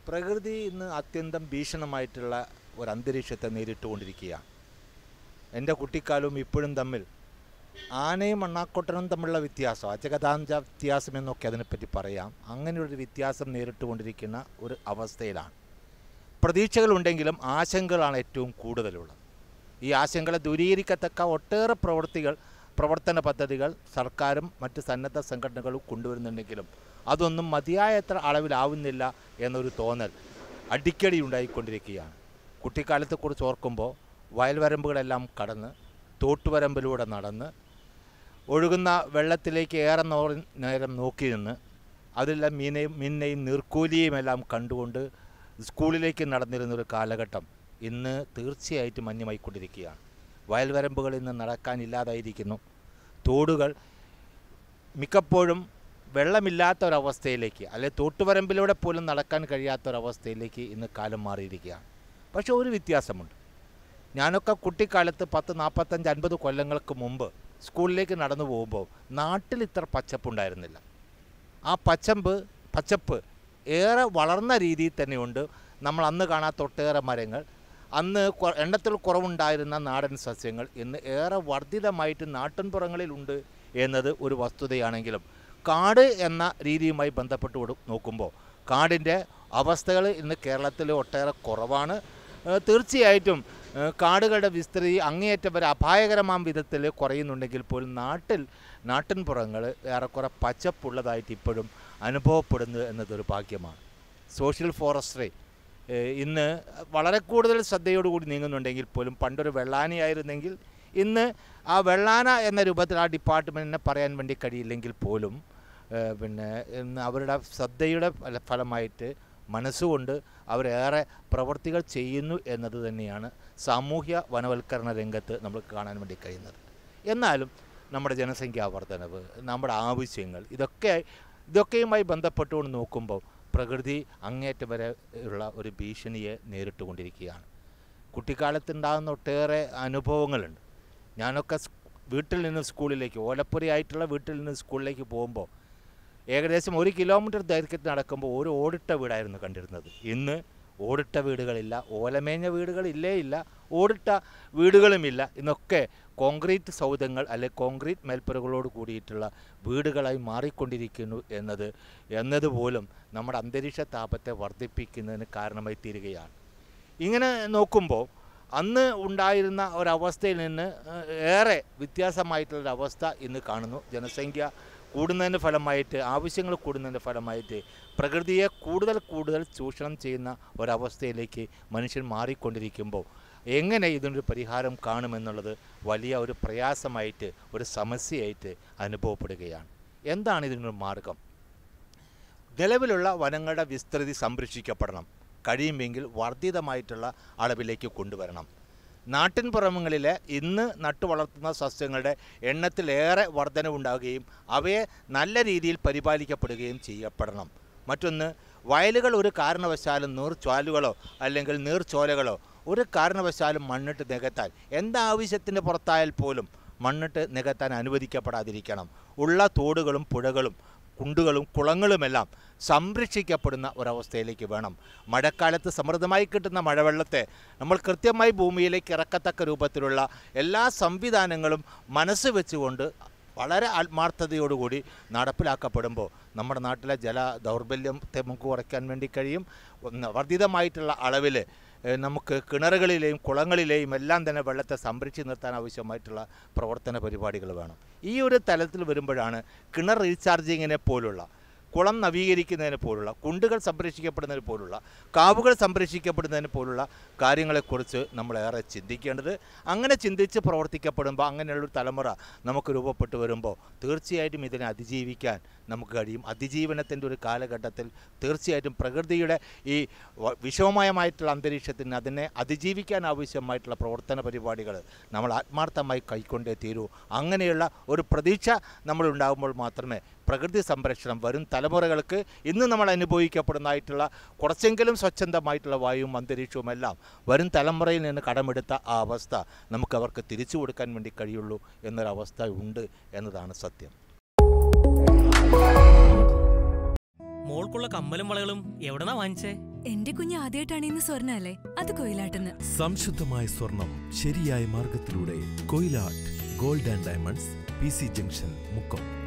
പ്രകൃതി ഇന്ന് അത്യന്തം ഭീഷണമായിട്ടുള്ള ഒരു അന്തരീക്ഷത്തെ നേരിട്ടുകൊണ്ടിരിക്കുകയാണ് എൻ്റെ കുട്ടിക്കാലവും ഇപ്പോഴും തമ്മിൽ ആനയും മണ്ണാക്കൊട്ടനും തമ്മിലുള്ള വ്യത്യാസം അജഗതാന്ത വ്യത്യാസം എന്നൊക്കെ അതിനെപ്പറ്റി പറയാം അങ്ങനെയൊരു വ്യത്യാസം നേരിട്ടുകൊണ്ടിരിക്കുന്ന ഒരു അവസ്ഥയിലാണ് പ്രതീക്ഷകളുണ്ടെങ്കിലും ആശങ്കകളാണ് ഏറ്റവും കൂടുതലുള്ളത് ഈ ആശങ്കകളെ ദൂരീകരിക്കത്തക്ക ഒട്ടേറെ പ്രവൃത്തികൾ പ്രവർത്തന പദ്ധതികൾ സർക്കാരും മറ്റ് സന്നദ്ധ സംഘടനകളും കൊണ്ടുവരുന്നുണ്ടെങ്കിലും അതൊന്നും മതിയായത്ര അളവിലാവുന്നില്ല എന്നൊരു തോന്നൽ അടിക്കടി ഉണ്ടായിക്കൊണ്ടിരിക്കുകയാണ് കുട്ടിക്കാലത്തെക്കുറിച്ച് ഓർക്കുമ്പോൾ വയൽവരമ്പുകളെല്ലാം കടന്ന് തോട്ടുവരമ്പിലൂടെ നടന്ന് ഒഴുകുന്ന വെള്ളത്തിലേക്ക് ഏറെ നോ നേരം നോക്കി നിന്ന് അതിലെല്ലാം മീനെയും മീനിനെയും നീർക്കൂലിയും എല്ലാം കണ്ടുകൊണ്ട് സ്കൂളിലേക്ക് നടന്നിരുന്നൊരു കാലഘട്ടം ഇന്ന് തീർച്ചയായിട്ടും മഞ്ഞുമായിക്കൊണ്ടിരിക്കുകയാണ് വയൽവരമ്പുകളിൽ നിന്ന് നടക്കാനില്ലാതായിരിക്കുന്നു തോടുകൾ മിക്കപ്പോഴും വെള്ളമില്ലാത്ത ഒരവസ്ഥയിലേക്ക് അല്ലെ തോട്ടുവരമ്പിലൂടെ പോലും നടക്കാൻ കഴിയാത്ത ഒരവസ്ഥയിലേക്ക് ഇന്ന് കാലം മാറിയിരിക്കുകയാണ് പക്ഷേ ഒരു വ്യത്യാസമുണ്ട് ഞാനൊക്കെ കുട്ടിക്കാലത്ത് പത്ത് നാൽപ്പത്തഞ്ച് അൻപത് കൊല്ലങ്ങൾക്ക് മുമ്പ് സ്കൂളിലേക്ക് നടന്നു പോകുമ്പോൾ നാട്ടിൽ ഇത്ര പച്ചപ്പുണ്ടായിരുന്നില്ല ആ പച്ചമ്പ് പച്ചപ്പ് ഏറെ വളർന്ന രീതിയിൽ തന്നെയുണ്ട് നമ്മൾ അന്ന് കാണാത്ത ഒട്ടേറെ മരങ്ങൾ അന്ന് കൊ- എണ്ണത്തിൽ കുറവുണ്ടായിരുന്ന നാടൻ സസ്യങ്ങൾ ഇന്ന് ഏറെ വർദ്ധിതമായിട്ട് നാട്ടിൻപുറങ്ങളിലുണ്ട് എന്നത് ഒരു വസ്തുതയാണെങ്കിലും കാട് എന്ന രീതിയുമായി ബന്ധപ്പെട്ട് കൊടു- നോക്കുമ്പോൾ കാടിൻ്റെ അവസ്ഥകൾ ഇന്ന് കേരളത്തിൽ ഒട്ടേറെ കുറവാണ് ഏഹ് തീർച്ചയായിട്ടും ഏഹ് കാടുകളുടെ വിസ്തൃതി അങ്ങേയറ്റം വരെ അപായകരമാം വിധത്തിൽ കുറയുന്നുണ്ടെങ്കിൽ പോലും നാട്ടിൽ നാട്ടിൻപുറങ്ങൾ ഏറെക്കുറെ പച്ചപ്പുള്ളതായിട്ട് ഇപ്പോഴും അനുഭവപ്പെടുന്നു എന്നതൊരു ഭാഗ്യമാണ് സോഷ്യൽ ഫോറസ്ട്രി ഏഹ് ഇന്ന് വളരെ കൂടുതൽ ശ്രദ്ധയോടുകൂടി നീങ്ങുന്നുണ്ടെങ്കിൽ പോലും പണ്ടൊരു വെള്ളാനയായിരുന്നെങ്കിൽ ഇന്ന് ആ വെള്ളാന എന്ന രൂപത്തിൽ ആ ഡിപ്പാർട്ട്മെൻറ്റിനെ പറയാൻ വേണ്ടി കഴിയില്ലെങ്കിൽ പോലും ഏഹ് പിന്നെ ഇന്ന് അവരുടെ ശ്രദ്ധയുടെ ഫല- ഫലമായിട്ട് മനസ്സുകൊണ്ട് അവരേറെ പ്രവർത്തികൾ ചെയ്യുന്നു എന്നത് തന്നെയാണ് സാമൂഹ്യ വനവൽക്കരണ രംഗത്ത് നമ്മൾ കാണാൻ വേണ്ടി കഴിയുന്നത് എന്നാലും നമ്മുടെ ജനസംഖ്യാ വർധനവ് നമ്മുടെ ആവശ്യങ്ങൾ ഇതൊക്കെ ഇതൊക്കെയുമായി ബന്ധപ്പെട്ടുകൊണ്ട് നോക്കുമ്പോൾ പ്രകൃതി അങ്ങേറ്റം വരെ ഉള്ള ഒരു ഭീഷണിയെ നേരിട്ടുകൊണ്ടിരിക്കുകയാണ് കുട്ടിക്കാലത്തുണ്ടാകുന്ന ഒട്ടേറെ അനുഭവങ്ങളുണ്ട് ഞാനൊക്കെ സ് വീട്ടിൽ നിന്ന് സ്കൂളിലേക്ക് ഓലപ്പുരയായിട്ടുള്ള വീട്ടിൽ നിന്ന് സ്കൂളിലേക്ക് പോകുമ്പോൾ ഏകദേശം ഒരു കിലോമീറ്റർ ദൈർഘ്യത്തിൽ നടക്കുമ്പോൾ ഒരു ഓടിട്ട വീടായിരുന്നു കണ്ടിരുന്നത് ഇന്ന് ഓടിട്ട വീടുകളില്ല ഓലമേഞ്ഞ വീടുകളില്ലേ ഇല്ല ഓടിട്ട വീടുകളുമില്ല ഇന്നൊക്കെ കോൺക്രീറ്റ് സൗധങ്ങൾ അല്ലെ കോൺക്രീറ്റ് മേൽപ്പുരകളോട് കൂടിയിട്ടുള്ള വീടുകളായി മാറിക്കൊണ്ടിരിക്കുന്നു എന്നത് എന്നതുപോലും നമ്മുടെ അന്തരീക്ഷ താപത്തെ വർദ്ധിപ്പിക്കുന്നതിന് കാരണമായി തീരുകയാണ് ഇങ്ങനെ നോക്കുമ്പോൾ അന്ന് ഉണ്ടായിരുന്ന ഒരവസ്ഥയിൽ നിന്ന് ഏഹ്, ഏറെ വ്യത്യാസമായിട്ടുള്ളൊരവസ്ഥ ഇന്ന് കാണുന്നു ജനസംഖ്യ കൂടുന്നതിൻ്റെ ഫലമായിട്ട് ആവശ്യങ്ങൾ കൂടുന്നതിൻ്റെ ഫലമായിട്ട് പ്രകൃതിയെ കൂടുതൽ കൂടുതൽ ചൂഷണം ചെയ്യുന്ന ഒരവസ്ഥയിലേക്ക് മനുഷ്യൻ മാറിക്കൊണ്ടിരിക്കുമ്പോൾ എങ്ങനെ ഇതിനൊരു പരിഹാരം കാണുമെന്നുള്ളത് വലിയ ഒരു പ്രയാസമായിട്ട് ഒരു സമസ്യയായിട്ട് അനുഭവപ്പെടുകയാണ് എന്താണ് ഇതിനൊരു മാർഗം നിലവിലുള്ള വനങ്ങളുടെ വിസ്തൃതി സംരക്ഷിക്കപ്പെടണം കഴിയുമെങ്കിൽ വർദ്ധിതമായിട്ടുള്ള അളവിലേക്ക് കൊണ്ടുവരണം നാട്ടിൻപുറങ്ങളിലെ ഇന്ന് നട്ടുവളർത്തുന്ന സസ്യങ്ങളുടെ എണ്ണത്തിലേറെ വർധനവുണ്ടാകുകയും അവയെ നല്ല രീതിയിൽ പരിപാലിക്കപ്പെടുകയും ചെയ്യപ്പെടണം മറ്റൊന്ന് വയലുകൾ ഒരു കാരണവശാലും നീർച്ചാലുകളോ അല്ലെങ്കിൽ നീർച്ചോലകളോ ഒരു കാരണവശാലും മണ്ണിട്ട് നികത്താൻ എന്താവശ്യത്തിന് പുറത്തായാൽ പോലും മണ്ണിട്ട് നികത്താൻ അനുവദിക്കപ്പെടാതിരിക്കണം ഉള്ള തോടുകളും പുഴകളും കുണ്ടുകളും കുളങ്ങളുമെല്ലാം സംരക്ഷിക്കപ്പെടുന്ന ഒരവസ്ഥയിലേക്ക് വേണം മഴക്കാലത്ത് സമൃദ്ധമായി കിട്ടുന്ന മഴവെള്ളത്തെ നമ്മൾ കൃത്യമായി ഭൂമിയിലേക്ക് ഇറക്കത്തക്ക രൂപത്തിലുള്ള എല്ലാ സംവിധാനങ്ങളും മനസ്സ് വെച്ചുകൊണ്ട് വളരെ ആത്മാർത്ഥതയോടുകൂടി നടപ്പിലാക്കപ്പെടുമ്പോൾ നമ്മുടെ നാട്ടിലെ ജല ദൗർബല്യത്തെ നമുക്ക് കുറയ്ക്കാൻ വേണ്ടി കഴിയും ഒന്ന് വർദ്ധിതമായിട്ടുള്ള അളവിൽ ഏഹ് നമുക്ക് കിണറുകളിലെയും കുളങ്ങളിലെയും എല്ലാം തന്നെ വെള്ളത്തെ സംരക്ഷിച്ച് നിർത്താൻ ആവശ്യമായിട്ടുള്ള പ്രവർത്തന പരിപാടികൾ വേണം ഈ ഒരു തലത്തിൽ വരുമ്പോഴാണ് കിണർ റീചാർജിങ്ങിനെ പോലുള്ള കുളം നവീകരിക്കുന്നതിന് പോലുള്ള കുണ്ടുകൾ സംരക്ഷിക്കപ്പെടുന്നതിന് പോലുള്ള കാവുകൾ സംരക്ഷിക്കപ്പെടുന്നതിന് പോലുള്ള കാര്യങ്ങളെക്കുറിച്ച് നമ്മൾ ഏറെ ചിന്തിക്കേണ്ടത് അങ്ങനെ ചിന്തിച്ച് പ്രവർത്തിക്കപ്പെടുമ്പോൾ അങ്ങനെയുള്ളൊരു തലമുറ നമുക്ക് രൂപപ്പെട്ടു വരുമ്പോൾ തീർച്ചയായിട്ടും ഇതിനെ അതിജീവിക്കാൻ നമുക്ക് കഴിയും അതിജീവനത്തിൻ്റെ ഒരു കാലഘട്ടത്തിൽ തീർച്ചയായിട്ടും പ്രകൃതിയുടെ ഈ വ- വിഷമയമായിട്ടുള്ള അന്തരീക്ഷത്തിന് അതിനെ അതിജീവിക്കാൻ ആവശ്യമായിട്ടുള്ള പ്രവർത്തന പരിപാടികൾ നമ്മൾ ആത്മാർത്ഥമായി കൈക്കൊണ്ടേ തീരൂ അങ്ങനെയുള്ള ഒരു പ്രതീക്ഷ നമ്മളുണ്ടാകുമ്പോൾ മാത്രമേ പ്രകൃതി സംരക്ഷണം വരും തലമുറകൾക്ക് ഇന്ന് നമ്മൾ അനുഭവിക്കപ്പെടുന്നതായിട്ടുള്ള കുറച്ചെങ്കിലും സ്വച്ഛന്തമായിട്ടുള്ള വായുവും അന്തരീക്ഷവും എല്ലാം വരും തലമുറയിൽ നിന്ന് കടമെടുത്ത ആ അവസ്ഥ നമുക്ക് അവർക്ക് തിരിച്ചു കൊടുക്കാൻ വേണ്ടി കഴിയുള്ളൂ എന്നൊരവസ്ഥ ഉണ്ട് എന്നതാണ് സത്യം മോൾക്കുള്ള കമ്മലും വളകളും എവിടെന്നാ വാങ്ങിച്ചേ എന്റെ കുഞ്ഞ് ആദ്യമായിട്ടാണ് ഇന്ന് സ്വർണ്ണ അല്ലേ അത് കൊയിലാട്ടെന്ന് സംശുദ്ധമായ സ്വർണം ശരിയായ മാർഗത്തിലൂടെ Koyilatt gold and diamonds P C junction Mukkam